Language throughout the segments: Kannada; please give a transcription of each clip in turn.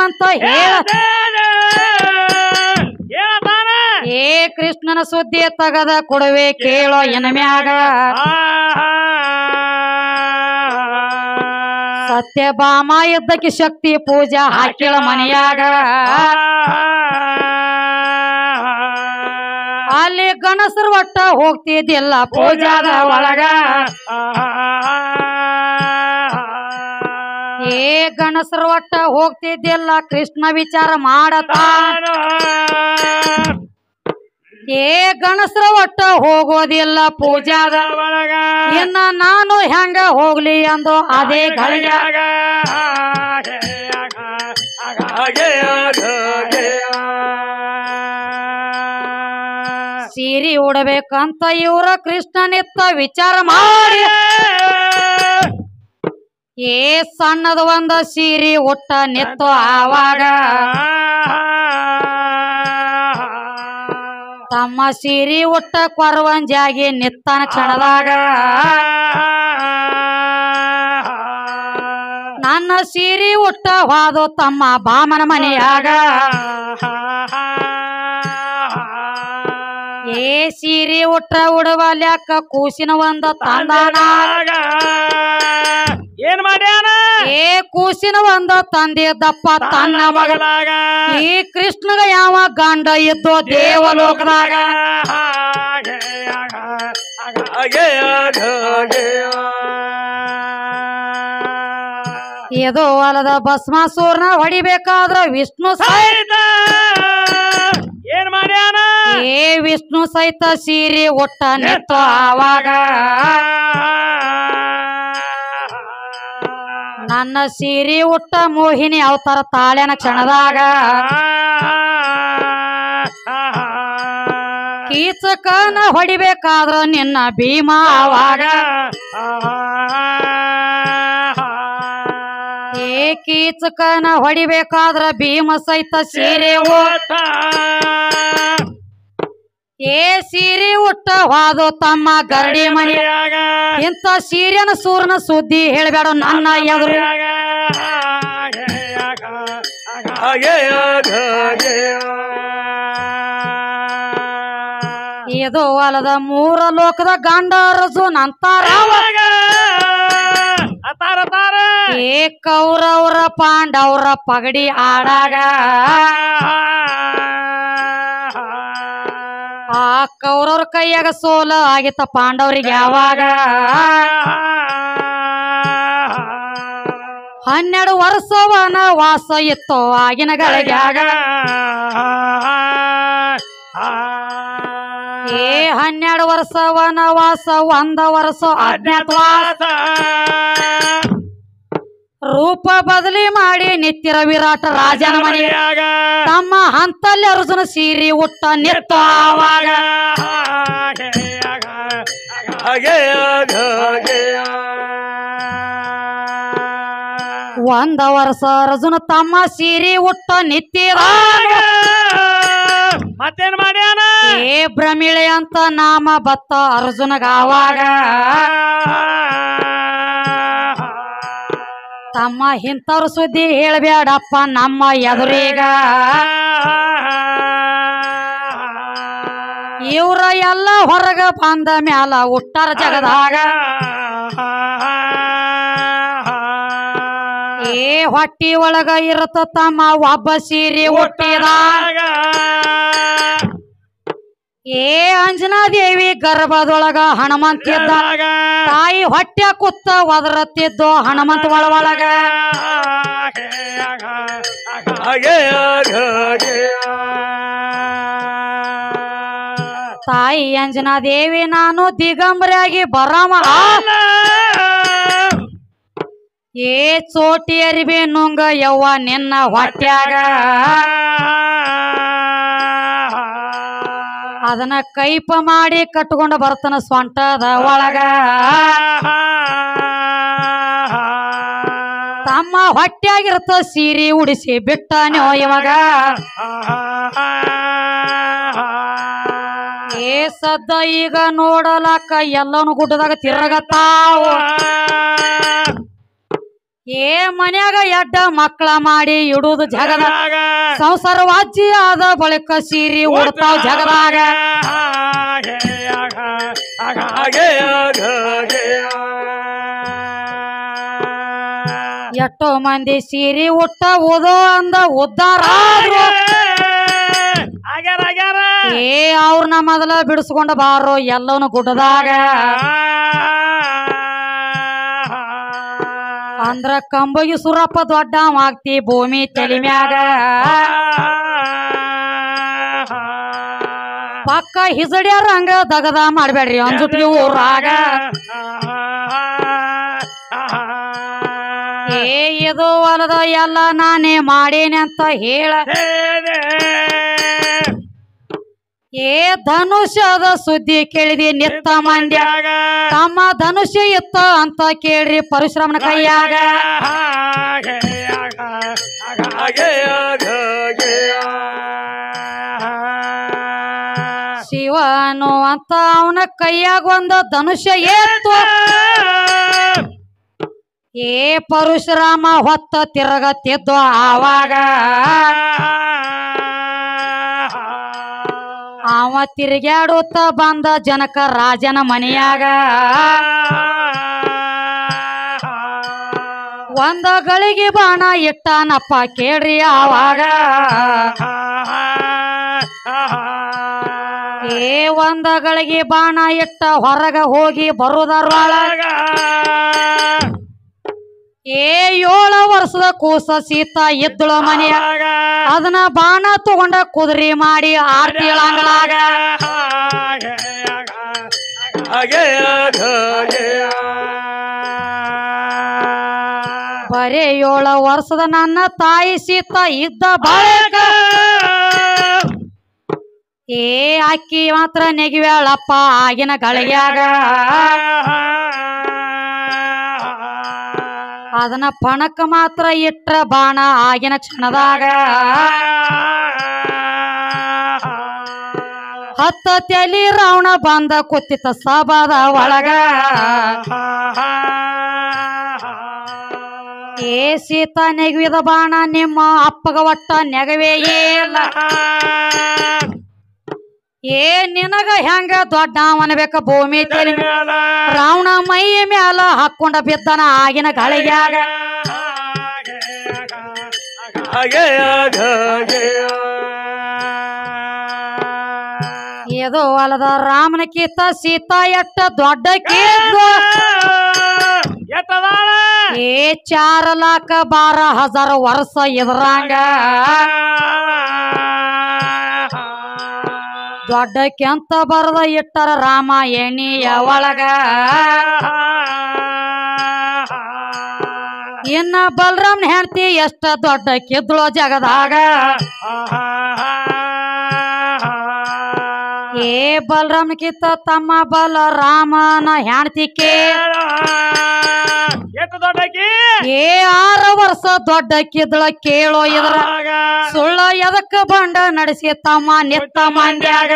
ಅಂತ ಹೇಳ ಹೇಳ್ತಾನ ಏ ಕೃಷ್ಣನ ಸುದ್ದಿ ತಗದ ಕೊಡುವೆ ಕೇಳೋ ಎನಮ್ಯಾಗ ಸತ್ಯಭಾಮ ಯುದ್ಧಕ್ಕೆ ಶಕ್ತಿ ಪೂಜಾ ಹಾಕಿಳ ಮನೆಯಾಗ ಅಲ್ಲಿ ಗಣಸರು ಒಟ್ಟ ಹೋಗ್ತಿದ್ದಿಲ್ಲ ಪೂಜಾದ ಒಳಗ ಏ ಗಣಸರು ಒಟ್ಟ ಹೋಗ್ತಿದ್ದಿಲ್ಲ ಕೃಷ್ಣ ವಿಚಾರ ಮಾಡತ ಏ ಗಣಸರ ಒಟ್ಟ ಹೋಗೋದಿಲ್ಲ ಪೂಜಾದ ಒಳಗ ಇನ್ನ ನಾನು ಹೆಂಗ ಹೋಗ್ಲಿ ಅಂದು ಅದೇ ಗಳಿಗೆ ಸೀರಿ ಉಡಬೇಕಂತ ಇವ್ರ ಕೃಷ್ಣನಿತ್ತ ವಿಚಾರ ಮಾಡಿ ಏ ಸಣ್ಣದ ಒಂದ ಸೀರಿ ಉಟ್ಟ ನಿತ್ತು ಆವಾಗ ತಮ್ಮ ಸೀರಿ ಉಟ್ಟ ಕೊರವಂಜಾಗಿ ನಿತ್ತನ ಕ್ಷಣದಾಗ ನನ್ನ ಸೀರಿ ಉಟ್ಟ ಹೋದು ತಮ್ಮ ಬಾಮನ ಮನೆಯಾಗ ಏ ಸೀರಿ ಉಟ್ಟ ಉಡವಲ್ಯಾಕ ಕೂಸಿನ ಒಂದ ತಂದಾನ ಏನ್ ಮಾಡ್ಯಾನ ಏ ಕೂಸಿನ ಒಂದ ತಂದಿದ್ದಪ್ಪ ತನ್ನ ಮಗಳ ಮಗಲಾಗ ಈ ಕೃಷ್ಣಗ ಯಾವ ಗಂಡ ಇದ್ದೋ ದೇವಲೋಕದಾಗ ಇದು ಹೊಲದ ಭಸ್ಮಾಸೂರ್ನ ಹೊಡಿಬೇಕಾದ್ರ ವಿಷ್ಣು ಸಹಿತ ಏನ್ ಮಾಡ್ಯಾನ ಏ ವಿಷ್ಣು ಸಹಿತ ಸೀರೆ ಒಟ್ಟ ನಿತ್ತು ಆವಾಗ ನನ್ನ ಸೀರೆ ಉಟ್ಟ ಮೋಹಿನಿ ಅವತಾರ ತಾಳ್ಯನ ಕ್ಷಣದಾಗ ಕೀಚಕನ ಹೊಡಿಬೇಕಾದ್ರ ನಿನ್ನ ಭೀಮ ಆವಾಗ ಏ ಕೀಚಕನ ಹೊಡಿಬೇಕಾದ್ರ ಭೀಮ ಸಹಿತ ಸೀರೆ ಉಟ್ಟ ಏ ಸೀರೆ ಉಟ್ಟ ಹೋದು ತಮ್ಮ ಗರಡಿ ಮನೆ ಇಂಥ ಸೀರೆನ ಸೂರ್ಯನ ಸುದ್ದಿ ಹೇಳ್ಬೇಡ ನನ್ನ ಎದುರು ಇದು ಹೊಲದ ಮೂರ ಲೋಕದ ಗಂಡ ಅರಸು ನಂತಾರ ತಾರ ತಾರ ಏ ಕೌರವ್ರ ಪಾಂಡವ್ರ ಪಗಡಿ ಆಡಾಗ ಆ ಕೌರವ್ರ ಕೈಯಾಗ ಸೋಲ ಆಗಿತ್ತ ಪಾಂಡವ್ರಿಗೆ ಯಾವಾಗ ಹನ್ನೆರಡು ವರ್ಷವನ ವಾಸ ಇತ್ತು ಆಗಿನ ಗಳಿಗ್ಯಾಗ ಏ ಹನ್ನೆರಡು ವರ್ಷವನ ವಾಸ ಒಂದ ವರ್ಷ ಅಜ್ಞಾತವಾಸ ರೂಪ ಬದಲಿ ಮಾಡಿ ನಿತ್ಯರ ವಿರಾಟ ರಾಜನ ಮನೆ ತಮ್ಮ ಹಂತಲ್ಲಿ ಅರ್ಜುನ ಸೀರಿ ಉಟ್ಟ ನಿತ್ತ ಆವಾಗ ಒಂದ ವರ್ಷ ಅರ್ಜುನ ತಮ್ಮ ಸೀರಿ ಉಟ್ಟ ನಿತ್ಯದ ಮತ್ತೇನ್ ಮಾಡ್ಯಾನ ಏ ಭ್ರಮಿಳೆ ಅಂತ ನಾಮ ಬತ್ತ ಅರ್ಜುನಗ ಆವಾಗ ತಮ್ಮ ಇಂಥವ್ರ ಸುದ್ದಿ ಹೇಳ್ಬೇಡಪ್ಪ ನಮ್ಮ ಎದುರೀಗ ಇವ್ರ ಎಲ್ಲ ಹೊರಗ ಬಂದ ಮ್ಯಾಲ ಉಟ್ಟಾರ ಜಗದಾಗ ಏ ಹೊಟ್ಟಿ ಒಳಗ ಇರತ್ತ ತಮ್ಮ ಒಬ್ಬ ಸೀರೆ ಹುಟ್ಟಿದ ಏ ಅಂಜನಾದೇವಿ ಗರ್ಭದೊಳಗ ಹನುಮಂತಿದ್ದ ತಾಯಿ ಹೊಟ್ಟೆ ಕುತ್ತ ಒದರತ್ತಿದ್ದು ಹನುಮಂತ ಒಳಗ ತಾಯಿ ಅಂಜನಾದೇವಿ ನಾನು ದಿಗಂಬರಾಗಿ ಬರಮ ಏ ಚೋಟಿ ಅರಿಬಿ ನುಂಗ ಯವ್ವ ನಿನ್ನ ಹೊಟ್ಯಾಗ ಅದನ್ನ ಕೈಪ ಮಾಡಿ ಕಟ್ಕೊಂಡು ಬರ್ತಾನ ಸೊಂಟದ ಒಳಗ ತಮ್ಮ ಹೊಟ್ಯಾಗಿರ್ತ ಸೀರೆ ಉಡಿಸಿ ಬಿಟ್ಟನೋ ಇವಾಗ ಏ ಸದ್ದ ಈಗ ನೋಡಲಕ್ಕ ಎಲ್ಲವನು ಗುಡ್ಡದಾಗ ತಿರುಗತಾವ ಏ ಮನ್ಯಾಗ ಎಡ್ಡ ಮಕ್ಕಳ ಮಾಡಿ ಇಡುದು ಜಗದ ಸಂಸಾರ ವಾಜ್ಯ ಆದ ಬಳಿಕ ಸೀರಿ ಉಡ್ತಾವ್ ಜಗದಾಗ ಎಷ್ಟೋ ಮಂದಿ ಸೀರಿ ಉಟ್ಟ ಓದೋ ಅಂದ ಉದ್ದಾರ ಆದ್ರು ಆಗ್ಯಾರ ಆಗ್ಯಾರ ಏ ಅವ್ರನ್ನ ಮೊದಲ ಬಿಡಿಸ್ಕೊಂಡ ಬಾರೋ ಎಲ್ಲವನು ಗುಡ್ಡದಾಗ ಅಂದ್ರ ಕಂಬಗಿ ಸುರಪ್ಪ ದೊಡ್ಡ ಆಗ್ತಿ ಭೂಮಿ ತಲಿ ಮ್ಯಾಗ ಪಕ್ಕ ಹಿಜಡ್ಯಾರ ಹಂಗ ದಗದ ಮಾಡ್ಬೇಡ್ರಿ ಅಂಜುಟ್ಟಿ ಊರಾಗ ಏ ಇದು ಹೊಲದ ಎಲ್ಲ ನಾನೇ ಮಾಡೇನಿ ಅಂತ ಹೇಳ ಏ ಧನುಷ್ಯದ ಸುದ್ದಿ ಕೇಳಿದಿ ನಿತ್ತ ಮಂಡ್ಯ ತಮ್ಮ ಧನುಷ್ಯ ಇತ್ತ ಅಂತ ಕೇಳ್ರಿ ಪರಶುರಾಮನ ಕೈಯಾಗ ಶಿವನು ಅಂತ ಅವನ ಕೈಯಾಗ ಒಂದ ಧನುಷ್ಯ ಏತ್ತು ಏ ಪರಶುರಾಮ ಹೊತ್ತ ತಿರುಗತ್ತಿದ್ದು ಆವಾಗ ಅವ ತಿರುಗಾಡುತ್ತ ಬಂದ ಜನಕ ರಾಜನ ಮನೆಯಾಗ ಒಂದ ಗಳಿಗೆ ಬಾಣ ಇಟ್ಟಾನಪ್ಪ ಕೇಳ್ರಿ ಆವಾಗ ಏ ಒಂದ ಗಳಿಗೆ ಬಾಣ ಇಟ್ಟ ಹೊರಗ ಹೋಗಿ ಬರುದರೊಳಗ ಏ ಏಳು ವರ್ಷದ ಕೂಸ ಸೀತ ಇದ್ದಳು ಮನೆಯ ಅದನ್ನ ಬಾಣ ತಗೊಂಡ ಕುದುರೆ ಮಾಡಿ ಆರ್ತಿ ಅಂಗಳಾಗ ಬರೇ ಏಳು ವರ್ಷದ ನನ್ನ ತಾಯಿ ಸೀತ ಇದ್ದ ಬಾಳಕ ಏ ಅಕ್ಕಿ ಮಾತ್ರ ನೆಗಿವ್ಯಾಳಪ್ಪ ಆಗಿನ ಗಳಿಗ್ಯಾಗ ಅದನ್ನ ಪಣಕ್ಕ ಮಾತ್ರ ಇಟ್ರ ಬಾಣ ಆಗಿನ ಕ್ಷಣದಾಗ ಹತ್ತ ತಲಿ ರಾವಣ ಬಂದ ಕುತ್ತಿತ ಸಭಾದ ಒಳಗ ಏ ಸೀತಾ ನೆಗವಿದ ಬಾಣ ನಿಮ್ಮ ಅಪ್ಪಗ ಒಟ್ಟ ನೆಗವೇ ಇಲ್ಲ ಏ ನಿನಗ ಹೆಂಗ ದೊಡ್ಡ ಅನ್ಬೇಕ ಭೂಮಿ ತಲಿ ಮ್ಯಾಲ. ರಾವಣ ಮೈ ಮ್ಯಾಲ ಹಾಕೊಂಡ ಬಿದ್ದನ ಆಗಿನ ಗಳಿಗ್ಯಾಗ ಇದು ಹೊಲದ ರಾಮನ ಕೀತ ಸೀತಾ ಎಟ್ಟ ದೊಡ್ಡ ಕೀತ ಎಟ್ಟದಾಳ ಏ ಚಾರ ಲಾಖ ಬಾರ ಹಜಾರ ವರ್ಷ ಇದ್ರಂಗ ದೊಡ್ಡ ಕೆಂತ ಬರದ ಇಟ್ಟರ ರಾಮ ಎಣಿಯ ಒಳಗ ಇನ್ನ ಬಲರಾಮ್ನ ಹೆಂಡತಿ ಎಷ್ಟ ದೊಡ್ಡ ಕಿದ್ಳು ಜಗದಾಗ ಏ ಬಲರಾಮ್ನ ಕಿತ್ತ ತಮ್ಮ ಬಲರಾಮನ ಹೆಂಡತಿ ಕೇ ಎಷ್ಟು ದೊಡ್ಡಕಿ ಏ ಆರು ವರ್ಷ ದೊಡ್ಡ ಕಿದ್ಳ ಕೇಳೋ ಇದ್ರ ಸುಳ್ಳ ಎದಕ್ಕ ಬಂಡ ನಡೆಸಿ ತಮ್ಮ ನಿತ್ತ ಮಂಡ್ಯಾಗ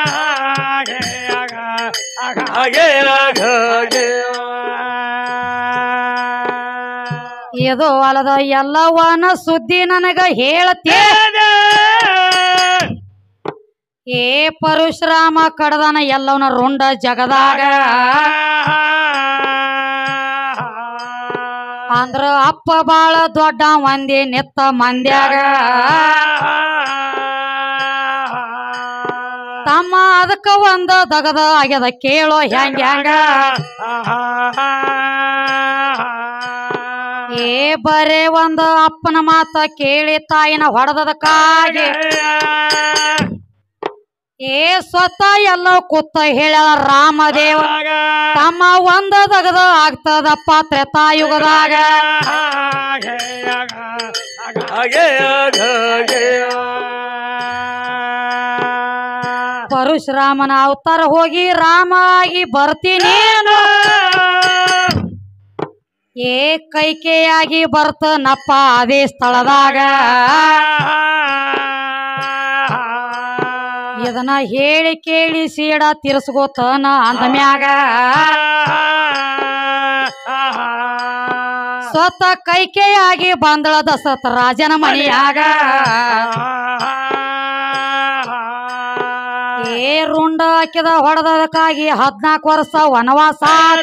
ಇದು ಅಲ್ಲದ ಎಲ್ಲವನ ಸುದ್ದಿ ನನಗ ಹೇಳತ್ತೇ ಏ ಪರಶುರಾಮ ಕಡದನ ಎಲ್ಲವನ ರುಂಡ ಜಗದಾಗ ಅಂದ್ರ ಅಪ್ಪ ಬಾಳ ದೊಡ್ಡ ಮಂದಿ ನಿತ್ತ ಮಂದ್ಯಾಗ ತಮ್ಮ ಅದಕ್ಕ ಒಂದ ದಗದ ಆಗ್ಯದ ಕೇಳೋ ಹೆಂಗ ಹೆಂಗ ಏ ಬರೇ ಒಂದ ಅಪ್ಪನ ಮಾತ ಕೇಳಿ ತಾಯಿನ ಹೊಡೆದದ ಕಾಗೆ ಏ ಸ್ವತಃ ಎಲ್ಲ ಕೂತ ಹೇಳ್ಯಾಳ ರಾಮದೇವ ತಮ್ಮ ಒಂದ ದಗದ ಆಗ್ತದಪ್ಪ ತ್ರೇತಾಯುಗದಾಗ ಪರಶುರಾಮನ ಅವತಾರ ಹೋಗಿ ರಾಮ ಆಗಿ ಬರ್ತೀನಿ ಏ ಕೈಕೆಯಾಗಿ ಬರ್ತನಪ್ಪ ಅದೇ ಸ್ಥಳದಾಗ ಇದನ್ನ ಹೇಳಿ ಕೇಳಿ ಸೀಡ ತಿರ್ಸ್ಕೋತನ ಅಂದ ಮ್ಯಾಗ ಸ್ವ ಅವತ್ತ ಕೈಕೆಯಾಗಿ ಬಂದಳ ದಶರಥ ರಾಜನ ಮನೆಯಾಗ ಏ ರುಂಡ ಹಾಕಿದ ಹೊಡೆದದಕ್ಕಾಗಿ ಹದ್ನಾಲ್ಕು ವರ್ಷ ವನವಾಸ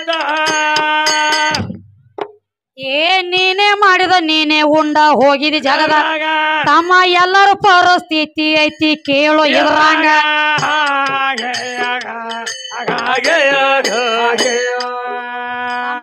ಏ ನೀನೇ ಮಾಡಿದ ನೀನೇ ಉಂಡ ಹೋಗಿದಿ ಜಗದ ತಮ್ಮ ಎಲ್ಲರ ಪರಿಸ್ಥಿತಿ ಐತಿ ಕೇಳು ಇದ್ರಂಗ ಹಾಗೆ